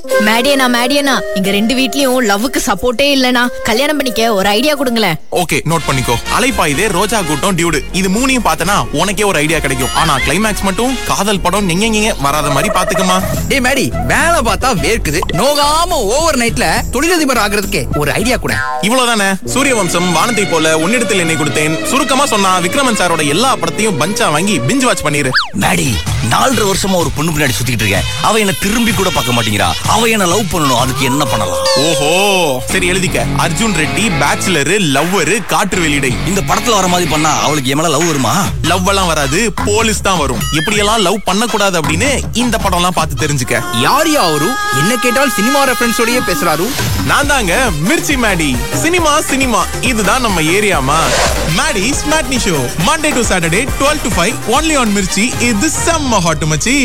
மேடியனா மேடியனா இங்க ரெண்டு வீட்லயும் லவ்வுக்கு சப்போர்ட்டே இல்லனா கல்யாணம் பண்ணிக்க ஒரு ஐடியா கொடுங்களேன் ஓகே நோட் பண்ணிக்கோ அலைப்பாயுதே ரோஜா கூட்டம் டியூடு இது மூணையும் பார்த்தனா உனக்கே ஒரு ஐடியா கிடைக்கும் ஆனா கிளைமேக்ஸ் மட்டும் காதல் படம் நீங்க வராத மாதிரி பாத்துக்கமா டேய் மேடி வேலை பார்த்தா வேர்க்குது நோகாம ஓவர் நைட்ல தொழிலதிபர் ஆகுறதுக்கு ஒரு ஐடியா கூட இவ்வளவுதானே சூரிய வம்சம் வானத்தை போல உன்னிடத்தில் என்னை கொடுத்தேன் சுருக்கமா சொன்னா விக்ரமன் சாரோட எல்லா படத்தையும் பஞ்சா வாங்கி பிஞ்ச் வாட்ச் பண்ணிரு மேடி நாலரை வருஷமா ஒரு பொண்ணு பின்னாடி சுத்திட்டு இருக்கேன் அவ என்ன திரும்பி கூட பார்க்க மாட்டேங்கிறா அவ என்ன லவ் பண்ணணும் அதுக்கு என்ன பண்ணலாம் ஓஹோ சரி எழுதிக்க அர்ஜுன் ரெட்டி பேச்சுலரு லவ்வரு காற்று வெளியிடை இந்த படத்துல வர மாதிரி பண்ணா அவளுக்கு என் மேல லவ் வருமா லவ் எல்லாம் வராது போலீஸ் தான் வரும் எப்படியெல்லாம் லவ் பண்ணக்கூடாது அப்படின்னு இந்த படம் எல்லாம் பார்த்து தெரிஞ்சுக்க யார் யாரு என்ன கேட்டால் சினிமா ரெஃபரன்ஸோடயே பேசுறாரு நான் தாங்க மிர்ச்சி மேடி சினிமா சினிமா இதுதான் நம்ம ஏரியாமா மேடி ஸ்மாட்னி show Monday to Saturday twelve to five only on Mirchi இது செம்ம ஹாட் மச்சி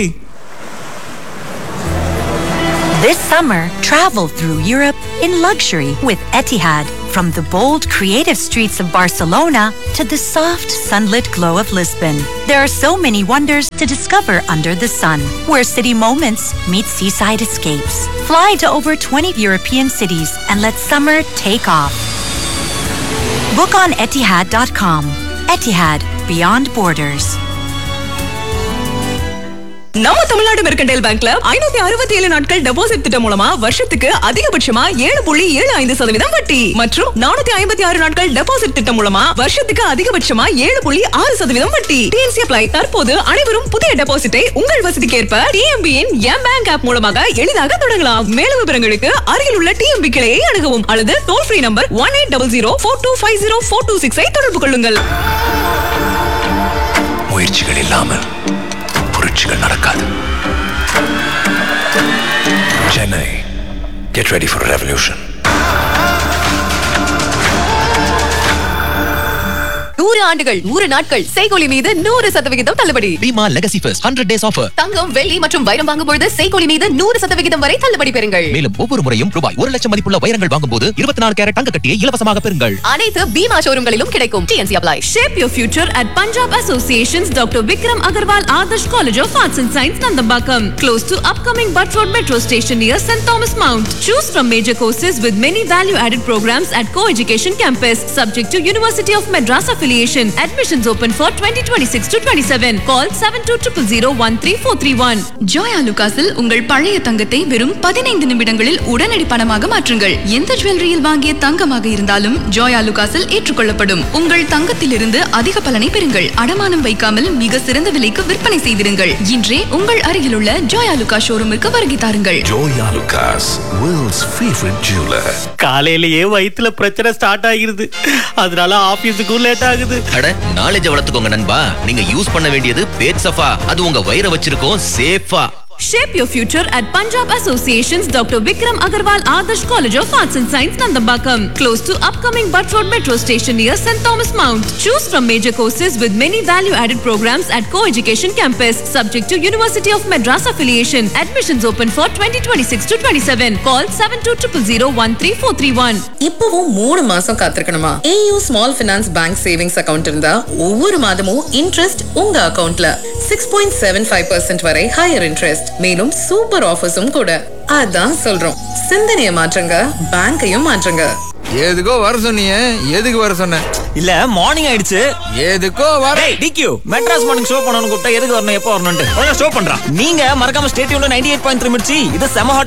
This summer, travel through Europe in luxury with Etihad. From the bold, creative streets of Barcelona to the soft, sunlit glow of Lisbon. There are so many wonders to discover under the sun, where city moments meet seaside escapes. Fly to over 20 European cities and let summer take off. Book on Etihad.com. Etihad, beyond borders. நம்ம Tamil Nadu mercantile பேங்க்ல ஐநூத்தி அறுபத்தி ஏழு நாட்கள் deposit திட்டம் மூலமா வருஷத்துக்கு அதிகபட்சமா ஏழு புள்ளி ஏழு ஐந்து சதவீதம் வட்டி மற்றும் நானூத்தி ஐம்பத்தி ஆறு நாட்கள் டெபாசிட் திட்டம் மூலமா வருஷத்துக்கு அதிகபட்சமா ஏழு புள்ளி ஆறு சதவீதம் வட்டி டிஎன்சி அப்ளை தற்போது அனைவரும் புதிய டெபாசிட்டை உங்கள் வசதிக்கேற்ப டிஎம்பியின் எம் பேங்க் ஆப் மூலமாக எளிதாக தொடங்கலாம் மேலும் விவரங்களுக்கு அருகில் உள்ள டிஎம்பி கிளையை அணுகவும் அல்லது toll free number one eight double zero four two five zero four two சிக்ஸை தொடர்பு கொள்ளுங்கள் முயற்சிகள் இல்லாமல் புரட்சிகள் நடக்காது Chennai get ready for revolution நூறு ஆண்டுகள் நூறு நாட்கள் செய்கொலி மீது நூறு சதவிகிதம் தள்ளுபடி Bhima legacy first hundred days offer தங்கம் வெள்ளி மற்றும் வைரம் வாங்கும் பொழுது செய்கொலி மீது நூறு சதவிகிதம் வரை தள்ளுபடி பெறுங்கள் மேலும் ஒவ்வொரு முறையும் ரூபாய் ஒரு லட்சம் மதிப்புள்ள வைரங்கள் வாங்கும்போது இருபத்தி நாலு கேரட் தங்க கட்டியை இலவசமாக பெறுங்கள் அனைத்து பீமா ஷோரூம்களிலும் கிடைக்கும் T n C apply Shape your future at Punjab Association's Dr. Vikram Agarwal Adarsh College of Arts and Science, Nandambakam. Close to upcoming Butt Road Metro Station near St. Thomas Mount. Choose from major courses with many value-added programs at Co-Education Campus. Subject to University of Madras affiliation. Admissions open for 2026 to 27. Call 7200013431. ஜோயா லுகாஸில் உங்கள் பழைய தங்கத்தை வெறும் பதினைந்து நிமிடங்களில் உடனடி பணமாக மாற்றுங்கள் எந்த ஜுவல்லரியில் வாங்கிய தங்கமாக இருந்தாலும் ஜோயா லுகாஸில் ஏற்றுக்கொள்ளப்படும் உங்கள் தங்கத்திலிருந்து அதிக பலனை பெறுங்கள் அடமானம் வைக்காமல் மிக சிறந்த விலைக்கு விற்பனை செய்திருங்கள் இன்றே உங்கள் அருகிலுள்ள ஜோயா லுகா ஷோரூமிற்கு வருகை தாருங்கள் Joyalukkas world's favourite jeweller காலையிலேயே வயித்துல பிரச்சனை ஸ்டார்ட் ஆகிருது அதனால ஆபீஸுக்கும் லேட் ஆகுது அட நாலேஜ் வளர்த்துக்கோங்க நண்பா நீங்க யூஸ் பண்ண வேண்டியது பேட் சஃபா அது உங்க வயிறை வச்சிருக்கோம் சேஃபா Shape your future at Punjab Association's Dr. Vikram Agarwal Adarsh College of Arts and Science, Nandambakam. Close to upcoming Butt Road Metro Station near St. Thomas Mount. Choose from major courses with many value-added programs at Co-Education Campus. Subject to University of Madras affiliation. Admissions open for 2026 to 27. Call 7200013431. இப்பவும் மூணு மாசம் காத்திருக்கணுமா AU small finance bank savings account இருந்தா ஒவ்வொரு மாதமும் interest உங்க அக்கவுண்ட்ல six point seven five percent வரை ஹையர் இன்ட்ரெஸ்ட் மேலும் சூப்பர் ஆஃபர்ஸும் கூட அதான் சொல்றோம் சிந்தனையை மாற்றுங்க பேங்கையும் மாற்றுங்க எதுக்கோ வர சொன்னீங்க எதுக்கு வர சொன்ன இல்ல மார்னிங் ஆயிடுச்சு எதுக்கோ வர டிக்யூ மெட்ராஸ் மார்னிங் ஷோ பண்ணணும்னு கூப்பிட்டா எதுக்கு வரணும் எப்போ வரணும்ட்டு ஷோ பண்றான் நீங்க மறக்காம ஸ்டேட்யூன்ல நைன்டி எயிட் பாயிண்ட் த்ரீ இது செம hot